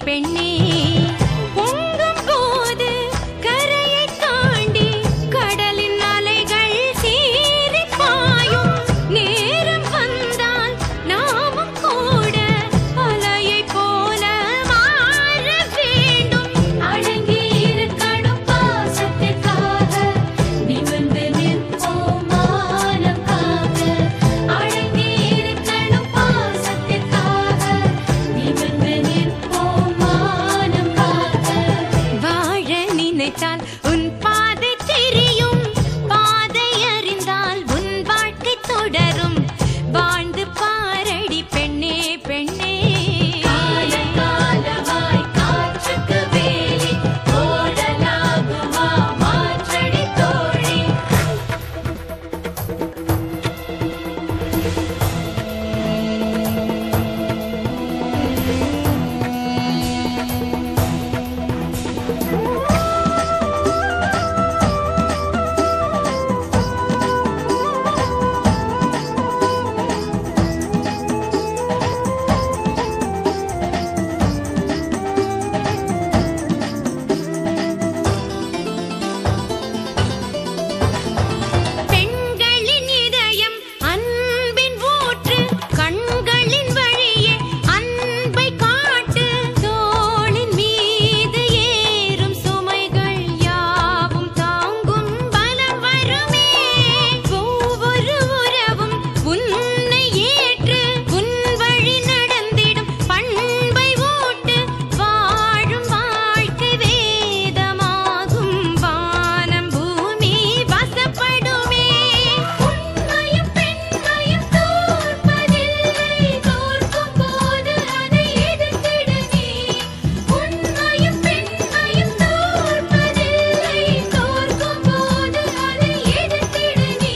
பெண்ணே பொங்கும் போது கரையை தாண்டி கடலின் அலைகள் சீறி பாயும் நேரம் வந்தால் நாமும் கூட அலையை போல மாற வேண்டும் அடங்கி இருக்கணும் பாசத்திற்காக நிமிர்ந்து நிற்போம் மானம் காக்க அடங்கி இருக்கணும் பாசத்திற்காக நிமிர்ந்து நிற்போம் மானம் காக்க வாழ நினைத்தால் உன் பாதை தெரியும் பாதை அறிந்தால் உன் வாழ்க்கை தொடரும் வாழ்ந்து பாரடி பெண்ணே பெண்ணே காலகாலமாய் காற்றுக்கு வேலி ஓடலாகுமா மாற்றடி தோழி பெண்களின் இதயம் அன்பின் ஊற்று கண்களின் வழியே அன்பை காட்டு தோளின் மீது ஏறும் சுமைகள் யாவும் தாங்கும் பலம் வருமே ஒவ்வொரு உறவும் உன்னை ஏற்று உன் வழி நடந்திடும் பண்பை ஊட்டு வாழும் வாழ்க்கை வேதமாகும் வானம் பூமி வசப்படுமே உண்மையும் பெண்மையும் தோற்பதில்லை தோற்கும் போது அதை எதிர்த்திடு நீ உண்மையும் பெண்மையும் தோற்பதில்லை தோற்கும் போது அதை எதிர்த்திடு நீ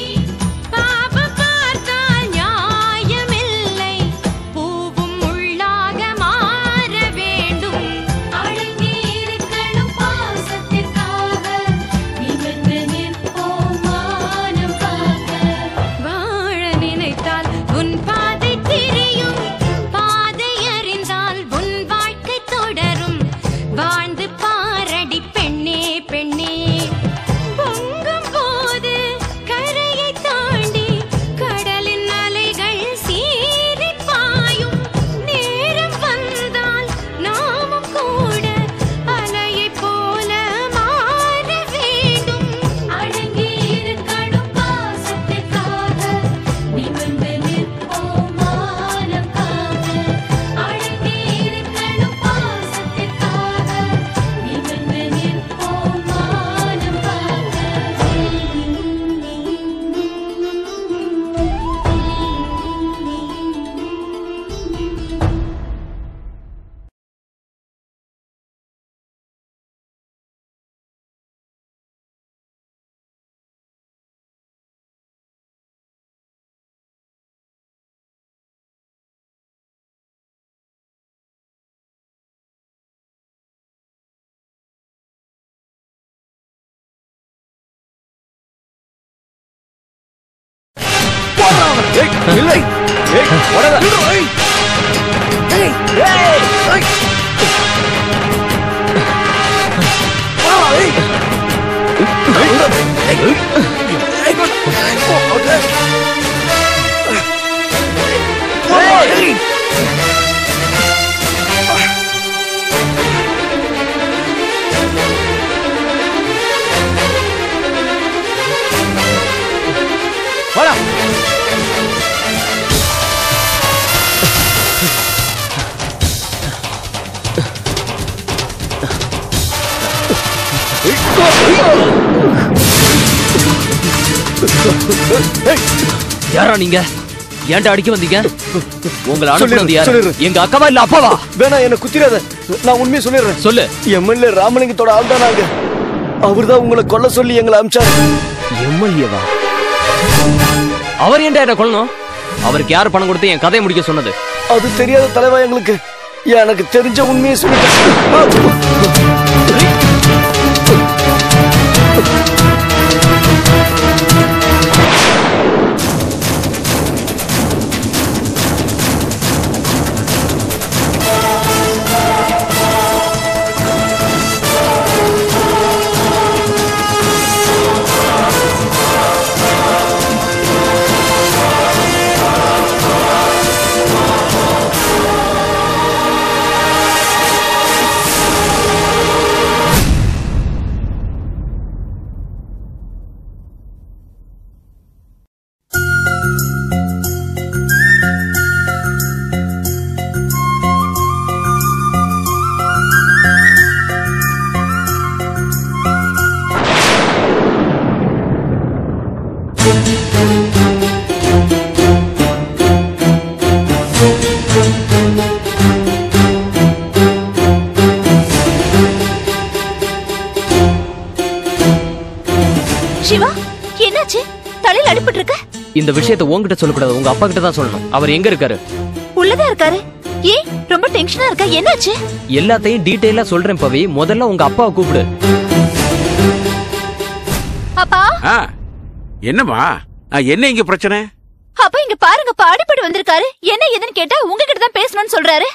பாபம் பார்த்தால் நியாயமில்லை பூவும் உள்ளாக மாற வேண்டும் அடங்கி இருக்கணும் பாசத்திற்காக நிமிர்ந்து நிற்போம் மானம் காக்க வாழ நினைத்தால் உன் பாதை தெரியும் பாதை அறிந்தால் உன் வாழ்க்கை தொடரும் வாழ்ந்து பாரடி பெண்ணே பெண்ணே பொங்கும் போது கரையை தாண்டி கடலின் அலைகள் சீறி பாயும் நேரம் வந்தால் நாமும் கூட அலையை போல மாற வேண்டும் அடங்கி இருக்கணும் பாசத்திற்காக நிமிர்ந்து நிற்போம் மானம் காக்க அடங்கி இருக்கணும் பாசத்திற்காக நிமிர்ந்து நிற்போம் மானம் காக்க இல்லை ஏய், உடனே. ஏய், ஏய், ஏய். வா, ஏய். ஏய், ஏய், ஏய். ஏய், ஏய். வாடா யாரா நீங்க ஏன்டா அடிக்க வந்தீங்க உங்களை அனுப்புனது யாரு சொல்லிடுறேன். எங்க அக்காவா இல்ல அப்பாவா வேணா என்ன குத்திராத நான் உண்மையை சொல்லிடுறேன் சொல்லு எம்எல்ஏ ராமலிங்கத்தோட ஆள் தான் நாங்க அவர்தான் உங்களை கொல்ல சொல்லி எங்களை அமிச்சாரு எம்எல்ஏவா அவர் ஏன்டா என்ன கொல்லணும் அவருக்கு யார் பணம் கொடுத்து என் கதையை முடிக்க சொன்னது அது தெரியாத தலைவா எங்களுக்கு எனக்கு தெரிஞ்ச உண்மையை சொல்லிட்டேன் இந்த விஷயத்தை உன்கிட்ட சொல்லக்கூடாது உங்க அப்பா கிட்ட தான் சொல்லணும் அவர் எங்க இருக்காரு உள்ளதா இருக்காரு ஏன் ரொம்ப டென்ஷனா இருக்கா என்னாச்சு எல்லாத்தையும் டீட்டெயிலா சொல்றேன் பவி முதல்ல உங்க அப்பாவை கூப்பிடு அப்பா ஆ என்னம்மா ஆ, என்ன இங்க பிரச்சனை அப்பா இங்க பாருங்கப்பா அடிப்படை வந்திருக்காரு என்ன ஏதுன்னு கேட்டா உங்ககிட்ட தான் பேசணும்னு சொல்றாரு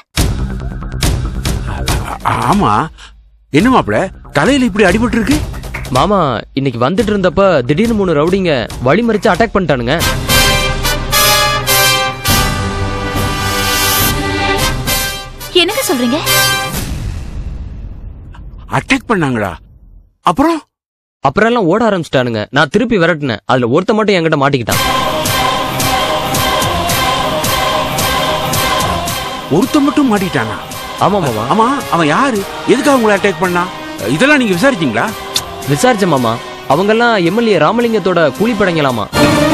ஆ, ஆமா என்ன மாப்பிள தலையில இப்படி அடிபட்டு இருக்கு மாமா இன்னைக்கு வந்துட்டு இருந்தப்ப திடீர்னு மூணு ரவுடிங்க வழி மறிச்சு அட்டாக் பண்ணிட்டானுங்க என்னங்க சொல்றீங்க அட்டாக் பண்ணாங்களா அப்புறம் அப்புறம் எல்லாம் ஓட ஆரம்பிச்சிட்டானுங்க நான் திருப்பி விரட்டினேன் அதுல ஒருத்த மட்டும் என்கிட்ட மாட்டிக்கிட்டான் ஒருத்த மட்டும் மாட்டிட்டானா ஆமா மாமா ஆமா அவன் யாரு எதுக்காக உங்களை அட்டாக் பண்ணா இதெல்லாம் நீங்க விசாரிச்சீங்களா விசாரிச்ச மாமா அவங்கெல்லாம் எம்எல்ஏ ராமலிங்கத்தோட கூலிப்படைங்களாமா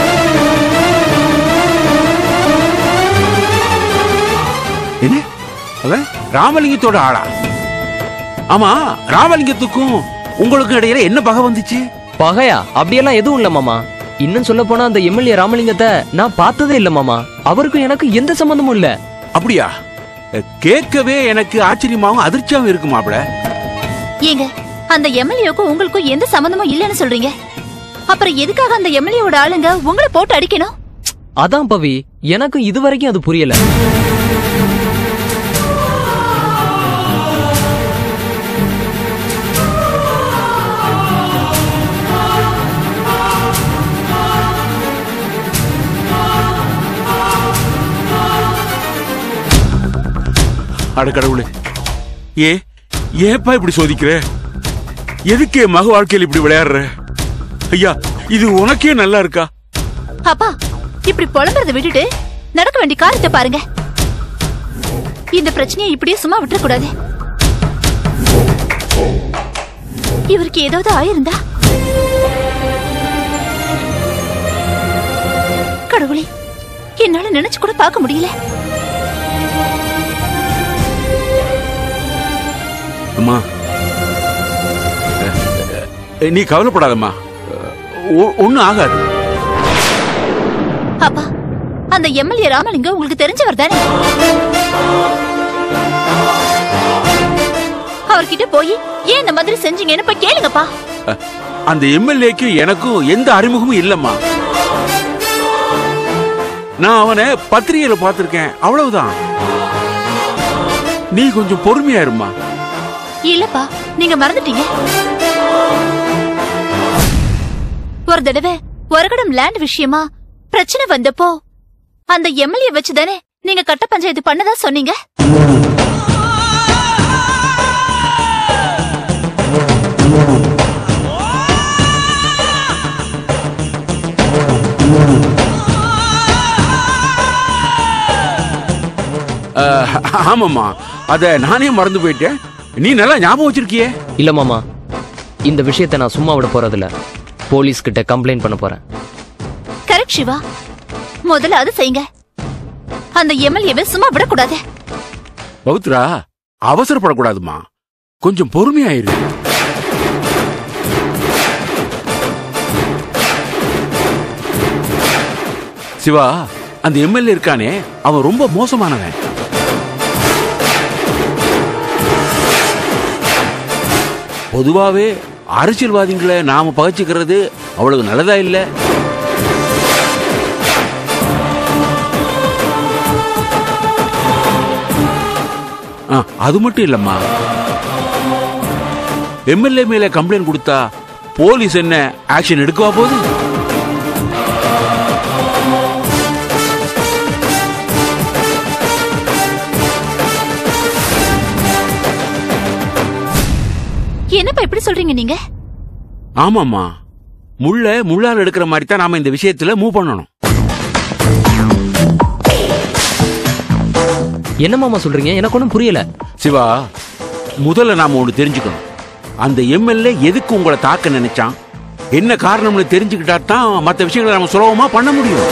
என்ன அவன் ராமலிங்கத்தோட ஆளா ஆமா ராமலிங்கத்துக்கும் உங்களுக்கும் இடையில என்ன பகை வந்துச்சு பகையா அப்படியெல்லாம் எதுவும் இல்ல மாமா இன்னும் சொல்ல போனா அந்த எம்எல்ஏ ராமலிங்கத்தை நான் பார்த்ததே இல்ல மாமா அவருக்கும் எனக்கு எந்த சம்பந்தமும் இல்ல அப்படியா கேட்கவே எனக்கு ஆச்சரியமாவும் அதிர்ச்சியாவும் இருக்கு மாப்பிள ஏங்க அந்த எம்எல்ஏவுக்கும் உங்களுக்கும் எந்த சம்பந்தமும் இல்லைன்னு சொல்றீங்க அப்புறம் எதுக்காக அந்த எம்எல்ஏவோட ஆளுங்க உங்களை போட்டு அடிக்கணும் அதான் பவி எனக்கும் இதுவரைக்கும் அது புரியல அட கடவுளே ஏ ஏப்பா இப்படி சோதிக்கிற எதுக்கு என் மக வாழ்க்கையில் இப்படி விளையாடுற ஐயா இது உனக்கே நல்லா இருக்கா அப்பா இப்படி புலம்புறத விட்டுட்டு நடக்க வேண்டிய காரியத்தை பாருங்க இந்த பிரச்சனையை இப்படியே சும்மா விட்டுற கூடாது இவருக்கு ஏதாவது ஆயிருந்தா கடவுளே என்னால நினைச்சு கூட பார்க்க முடியல அம்மா அஹ், நீ கவலைப்படாதம்மா ஒன்னும் ஆகாது அப்பா அந்த எம்எல்ஏ ராமலிங்கம் உங்களுக்கு தெரிஞ்சவர் தானே அவர்கிட்ட போய் ஏன் இந்த மாதிரி செஞ்சீங்கன்னு போய் கேளுங்கப்பா அஹ், அந்த எம்எல்ஏக்கு எனக்கும் எந்த அறிமுகமும் இல்லம்மா நான் அவனை பத்திரிகையில பார்த்திருக்கேன் அவ்வளவுதான் நீ கொஞ்சம் பொறுமையா இருமா இல்லப்பா நீங்க மறந்துட்டீங்க ஒரு தடவை ஒரகடம் லேண்ட் விஷயமா பிரச்சனை வந்தப்போ அந்த எம்எல்ஏ வச்சுதானே நீங்க கட்ட பஞ்சாயத்து பண்ணதா சொன்னீங்க அஹ், ஆமாம்மா அத நானே மறந்து போயிட்டேன் நீ நல்லா ஞாபகம் வச்சிருக்கியே இல்ல மாமா இந்த விஷயத்தை நான் சும்மா விட போறதில்ல போலீஸ் கிட்ட கம்ப்ளைண்ட் பண்ண போறேன் கரெக்ட் சிவா முதல்ல அது செய்யுங்க அந்த எம்எல்ஏவை சும்மா விடக்கூடாது பௌத்ரா அவசரப்படக்கூடாதுமா கொஞ்சம் பொறுமையாயிரு சிவா அந்த எம்எல்ஏ இருக்கானே அவன் ரொம்ப மோசமானவன் பொதுவாவே அரசியல்வாதிகளை நாம பகைச்சுக்கிறது அவ்வளவு நல்லதா இல்ல ஆ, அது மட்டும் இல்லம்மா எம்எல்ஏ மேல கம்ப்ளைண்ட் கொடுத்தா போலீஸ் என்ன ஆக்ஷன் எடுக்கவா போகுது என்னப்பா இப்படி சொல்றீங்க நீங்க ஆமாம்மா முள்ள முள்ளால் எடுக்கிற மாதிரி தான் நாம இந்த விஷயத்துல மூவ் பண்ணணும் என்ன மாமா சொல்றீங்க எனக்கு ஒன்றும் புரியல சிவா முதல்ல நாம ஒண்ணு தெரிஞ்சுக்கணும் அந்த எம்எல்ஏ எதுக்கு உங்களை தாக்க நினைச்சான் என்ன காரணம்னு தெரிஞ்சுக்கிட்டா தான் மற்ற விஷயங்களை நம்ம சுலபமா பண்ண முடியும்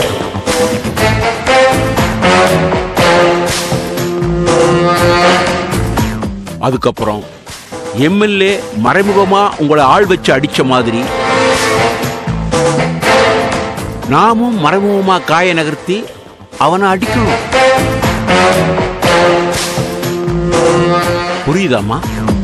அதுக்கப்புறம் எம்எல்ஏ மறைமுகமா உங்களை ஆள் வச்சு அடிச்ச மாதிரி நாமும் மறைமுகமா காய நகர்த்தி அவனை அடிக்கணும் புரியுதாம்மா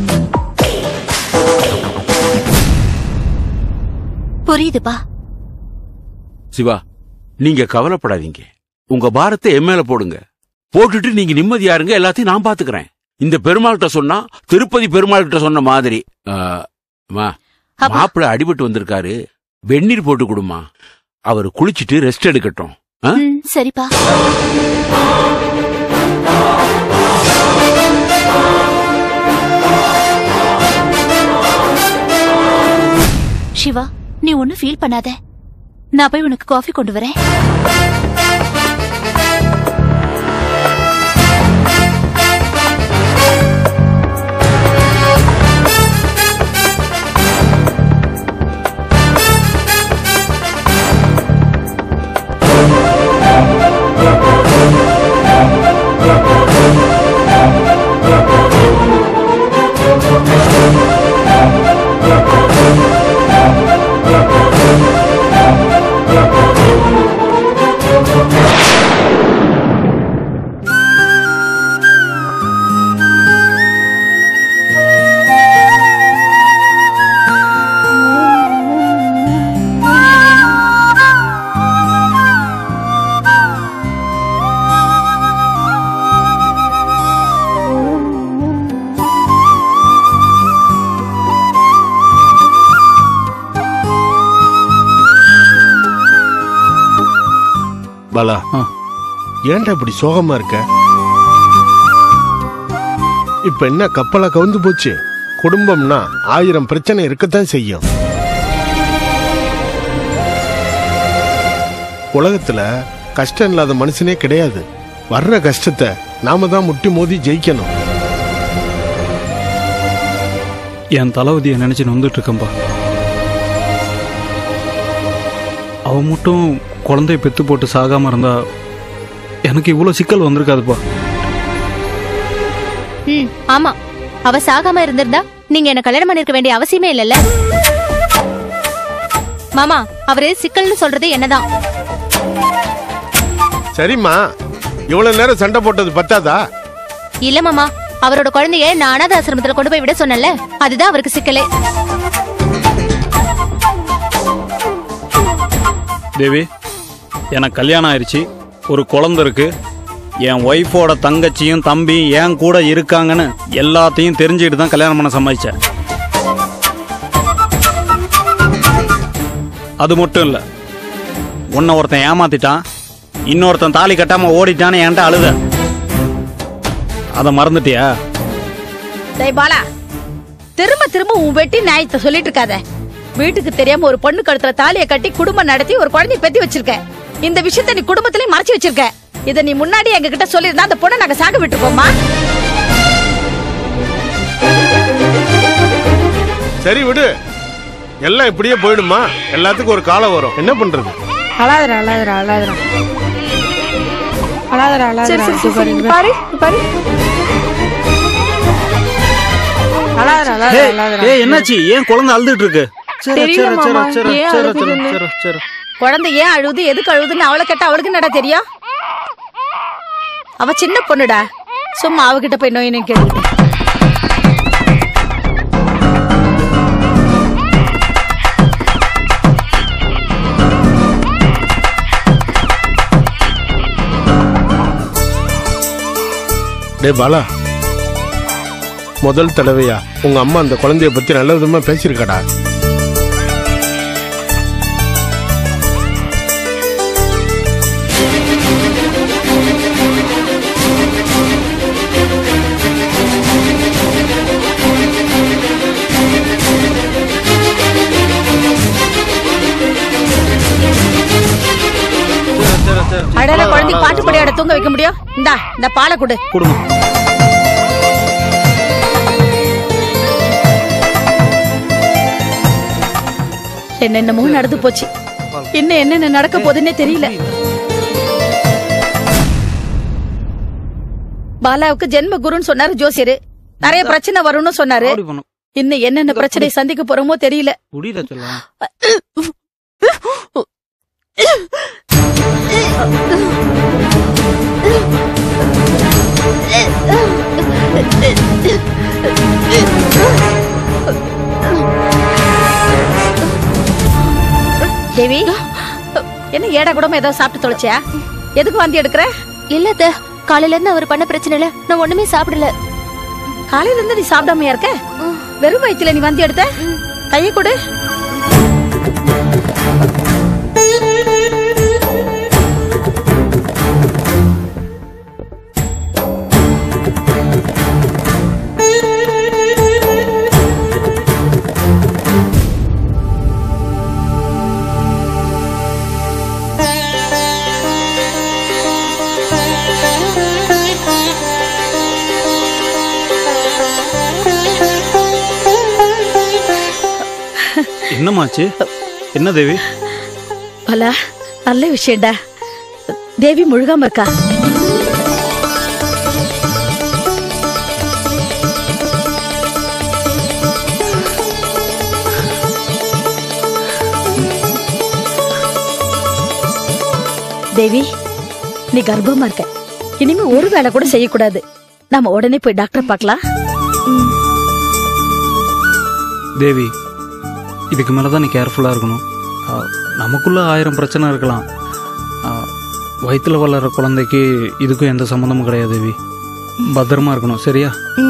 புரியுதுப்பா சிவா நீங்க கவலைப்படாதீங்க உங்க பாரத்தை என் மேல போடுங்க போட்டுட்டு நீங்க நிம்மதியா இருங்க எல்லாத்தையும் நான் பாத்துக்கிறேன் இந்த பெருமாள்கிட்ட சொன்னா திருப்பதி பெருமாள் கிட்ட சொன்ன மாதிரி ஆ, அம்மா, அப்பா. மாப்பிள்ளை அடிபட்டு வந்திருக்காரு வெந்நீர் போட்டு கொடுமா அவர் குளிச்சிட்டு ரெஸ்ட் எடுக்கட்டும் ஆ? ம், சரிப்பா சிவா நீ ஒன்னும் ஃபீல் பண்ணாத நான் போய் உனக்கு காஃபி கொண்டு வரேன் பாலா ஏன்டா இப்படி சோகமா இருக்க இப்ப என்ன கப்பலா கவுந்து போச்சு குடும்பம்னா ஆயிரம் பிரச்சனை இருக்கத்தான் செய்யும் உலகத்துல கஷ்டம் இல்லாத மனுஷனே கிடையாது வர்ற கஷ்டத்தை நாம தான் முட்டி மோதி ஜெயிக்கணும் என் தளபதியை நினைச்சு நொந்துட்டு இருக்கேன்பா அவன் மட்டும் குழந்தைய பெத்து போட்டு சாகாம இருந்தா எனக்கு இவ்வளவு சிக்கல் வந்திருக்காதுப்பா ம் ஆமா அவ சாகாம இருந்திருந்தா நீங்க என்ன கல்யாணம் பண்ணிருக்க வேண்டிய அவசியமே இல்லல்ல மாமா அவரு சிக்கல்னு சொல்றது என்னதான் சரிம்மா இவ்வளவு நேரம் சண்டை போட்டது பத்தாதா இல்ல மாமா அவரோட குழந்தைய நான் அனாத ஆசிரமத்துல கொண்டு போய் விட சொன்னேன்ல அதுதான் அவருக்கு சிக்கலே தேவி எனக்கு கல்யாணம் ஆயிடுச்சு ஒரு குழந்தை இருக்கு என் ஒய்ஃபோட தங்கச்சியும் தம்பியும் என் கூட இருக்காங்கன்னு எல்லாத்தையும் தெரிஞ்சுக்கிட்டு தான் கல்யாணம் பண்ண சம்பாதிச்சேன் அது மட்டும் இல்லை உன்னை ஒருத்தன் ஏமாத்திட்டான் இன்னொருத்தன் தாலி கட்டாம ஓடிட்டான்னு என்கிட்ட அழுத அதை மறந்துட்டியா டேய் பாலா திரும்ப திரும்ப உன் வெட்டி நியாயத்தை சொல்லிட்டு இருக்காத வீட்டுக்கு தெரியாம ஒரு பொண்ணு கழுத்துல தாலியை கட்டி குடும்பம் நடத்தி ஒரு குழந்தைய பெத்தி வச்சிருக்க இந்த விஷயத்த நீ குடும்பத்திலயும் மறைச்சு வச்சிருக்க இத நீ முன்னாடி எங்க கிட்ட சொல்லியிருந்தா அந்த பொண்ணை நாங்க சாக விட்டுருப்போமா சரி விடு எல்லாம் இப்படியே போயிடுமா எல்லாத்துக்கும் ஒரு காலம் வரும் என்ன பண்றது அழாதரா அழாதரா அழாதரா அழாதரா அழாதரா இது பாரு, இது பாரு பாரு அழாதரா அழாதரா அழாதரா ஏய் என்னாச்சு ஏன் குழந்தை அழுதுட்டு இருக்கு சரி, தெரியல சரி, மாமா, சரி, சரி, ஏன் சரி, அழுகுதுன்னு. சரி, சரி. குழந்தை ஏன் அழுகுது எதுக்கு அழுகுதுன்னு அவளை கேட்டா அவளுக்கு என்னடா தெரியும் அவ சின்ன பொண்ணுடா சும்மா அவகிட்ட போய் நோய் நோய் கேட்டு டே பாலா முதல் தடவையா உங்க அம்மா அந்த குழந்தைய பத்தி நல்ல விதமா பேசியிருக்கடா அடல குழந்தைக்கு பாட்டு படியாட தூங்க வைக்க முடியும் இந்தா இந்த பாலை கொடு கொடுங்க என்னென்னமோ நடந்து போச்சு இன்னும் என்னென்ன நடக்க போகுதுன்னே தெரியல பாலாவுக்கு ஜென்ம குருன்னு சொன்னாரு ஜோசியரு நிறைய பிரச்சனை வரும்னு சொன்னாரு அப்படி பண்ணு. இன்னும் என்னென்ன பிரச்சனை சந்திக்க போறோமோ தெரியல முடியல சொல்ல தேவி என்ன ஏடா கூடமா ஏதோ சாப்பிட்டு தொலைச்சியா எதுக்கு வாந்தி எடுக்கிற இல்ல அத்தை காலையில இருந்து அவர் பண்ண பிரச்சனை இல்ல நான் ஒண்ணுமே சாப்பிடல காலையில இருந்து நீ சாப்பிடாமையா இருக்க வெறும் வயித்துல நீ வாந்தி எடுத்த கையை கொடு என்னமாச்சு என்ன தேவி பல நல்ல விஷயம்டா தேவி முழுகாம இருக்கா தேவி நீ கர்ப்பமா இருக்க இனிமே ஒரு வேலை கூட செய்யக்கூடாது நாம உடனே போய் டாக்டர் பார்க்கலாம் தேவி இதுக்கு மேலே தான் நீ கேர்ஃபுல்லாக இருக்கணும் ஆ, நமக்குள்ள ஆயிரம் பிரச்சனை இருக்கலாம் வயிற்றில் வளர்ற குழந்தைக்கு இதுக்கும் எந்த சம்மந்தமும் கிடையாது தேவி பத்திரமா இருக்கணும் சரியா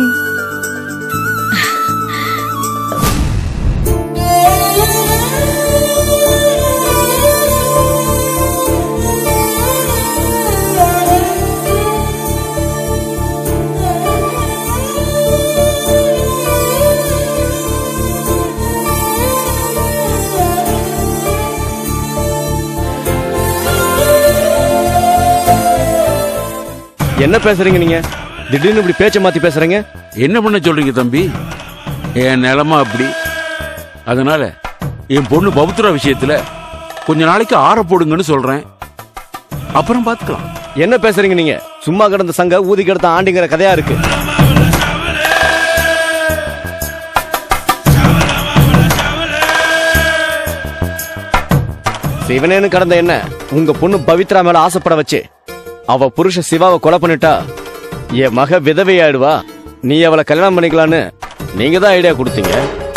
என்ன பேசுறீங்க நீங்க திடீர்னு இப்படி பேச்ச மாத்தி பேசுறீங்க என்ன பண்ண சொல்றீங்க தம்பி என் நிலமா அப்படி அதனால என் பொண்ணு பவித்ரா விஷயத்துல கொஞ்ச நாளைக்கு ஆற போடுங்கன்னு சொல்றேன் அப்புறம் பாத்துக்கலாம் என்ன பேசுறீங்க நீங்க சும்மா கிடந்த சங்க ஊதி கிடந்த ஆண்டிங்கிற கதையா இருக்கு சிவனேன்னு கடந்த என்ன உங்க பொண்ணு பவித்ரா மேல ஆசைப்பட வச்சு அவ புருஷ சிவாவை கொலை பண்ணிட்டா என் மக விதவை ஆயிடுவா நீ அவளை கல்யாணம் பண்ணிக்கலான்னு நீங்க தான் ஐடியா கொடுத்தீங்க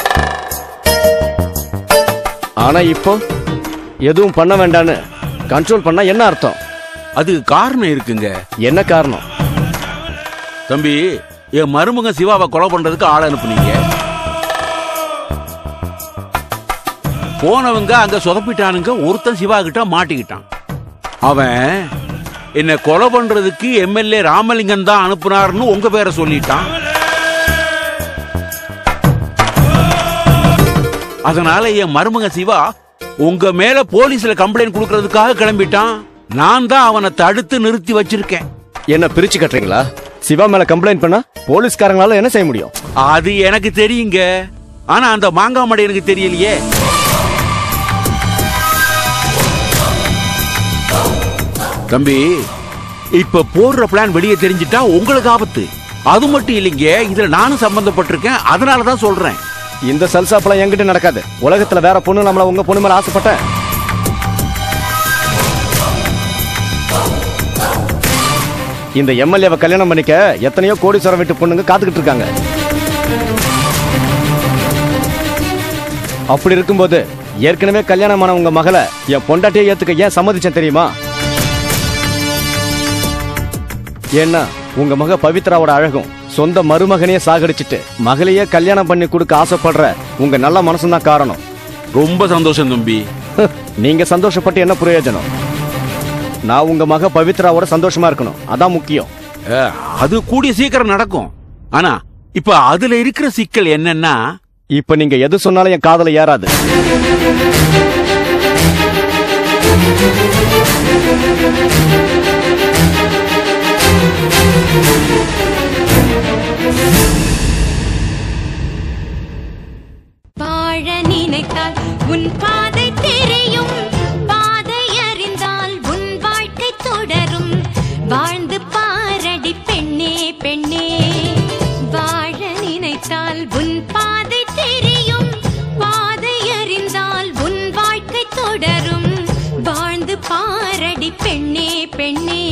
ஆனா இப்போ எதுவும் பண்ண வேண்டான்னு கண்ட்ரோல் பண்ணா என்ன அர்த்தம் அதுக்கு காரணம் இருக்குங்க என்ன காரணம் தம்பி என் மருமக சிவாவை கொலை பண்றதுக்கு ஆள் அனுப்புனீங்க போனவங்க அங்க சொதப்பிட்டானுங்க ஒருத்தன் சிவா கிட்ட மாட்டிக்கிட்டான் அவன் என்ன கொலை பண்றதுக்கு எம்எல்ஏ ராமலிங்கம் தான் அனுப்புனாருன்னு உங்க பேரை சொல்லிட்டான் அதனால என் மருமக சிவா உங்க மேல போலீஸ்ல கம்ப்ளைண்ட் கொடுக்கறதுக்காக கிளம்பிட்டான் நான் தான் அவனை தடுத்து நிறுத்தி வச்சிருக்கேன் என்ன பிரிச்சு கட்டுறீங்களா சிவா மேல கம்ப்ளைண்ட் பண்ணா போலீஸ்காரங்களால என்ன செய்ய முடியும் அது எனக்கு தெரியுங்க ஆனா அந்த மாங்காய் மடை எனக்கு தெரியலையே தம்பி இப்ப போடுற பிளான் வெளியே தெரிஞ்சிட்டா உங்களுக்கு ஆபத்து அது மட்டும் இல்லைங்க இதுல நானும் சம்பந்தப்பட்டிருக்கேன் அதனால தான் சொல்றேன் இந்த சல்சாப்பெல்லாம் என்கிட்ட நடக்காது உலகத்துல வேற பொண்ணு நம்மள உங்க பொண்ணு மேல ஆசைப்பட்டேன் இந்த எம்எல்ஏவை கல்யாணம் பண்ணிக்க எத்தனையோ கோடீஸ்வரம் வீட்டு பொண்ணுங்க காத்துக்கிட்டு இருக்காங்க அப்படி இருக்கும்போது ஏற்கனவே கல்யாணமான உங்க மகளை என் பொண்டாட்டியை ஏத்துக்க ஏன் சம்மதிச்சேன் தெரியுமா ஏன்னா உங்க மக பவித்ராவோட அழகும் சொந்த மருமகனையே சாகடிச்சிட்டு மகளையே கல்யாணம் பண்ணி கொடுக்க ஆசைப்படுற உங்க நல்ல மனசுதான் காரணம் ரொம்ப சந்தோஷம் தம்பி நீங்க சந்தோஷப்பட்டு என்ன பிரயோஜனம் நான் உங்க மக பவித்ராவோட சந்தோஷமா இருக்கணும் அதான் முக்கியம் அஹ், அது கூடிய சீக்கிரம் நடக்கும் ஆனா இப்ப அதுல இருக்கிற சிக்கல் என்னன்னா இப்ப நீங்க எது சொன்னாலும் என் காதல ஏறாது வாழ நினைத்தால் உன் பாதை தெரியும் பாதை அறிந்தால் உன் வாழ்க்கை தொடரும் வாழ்ந்து பாரடி பெண்ணே பெண்ணே வாழ நினைத்தால் உன் பாதை தெரியும் பாதை அறிந்தால் உன் வாழ்க்கை தொடரும் வாழ்ந்து பாரடி பெண்ணே பெண்ணே